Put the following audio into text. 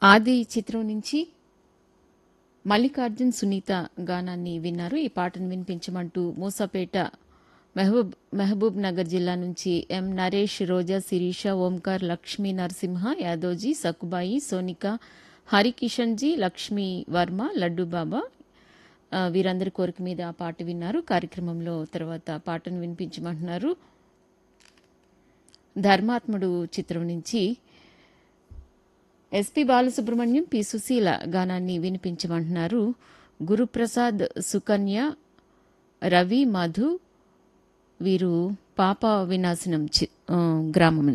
ఆది చిత్రం నుంచి మల్లికార్జున్ సునీత గానాన్ని విన్నారు ఈ పాటను వినిపించమంటూ మూసాపేట మెహబూబ్ మహబూబ్ నగర్ జిల్లా నుంచి ఎం నరేష్ రోజా శిరీష ఓంకార్ లక్ష్మీ నరసింహ యాదోజీ సకుబాయి సోనిక హరికిషన్ జీ లక్ష్మీ వర్మ లడ్డు బాబా ఆ, వీరందరి కోరిక మీద ఆ పాట విన్నారు కార్యక్రమంలో తర్వాత పాటను వినిపించమంటున్నారు ధర్మాత్ముడు చిత్రం నుంచి ఎస్పి బాలసుబ్రహ్మణ్యం పి సుశీల గానాన్ని వినిపించమంటున్నారు గురుప్రసాద్ సుకన్య రవి మధు వీరు పాప వినాశనం చి- ఆ, గ్రామం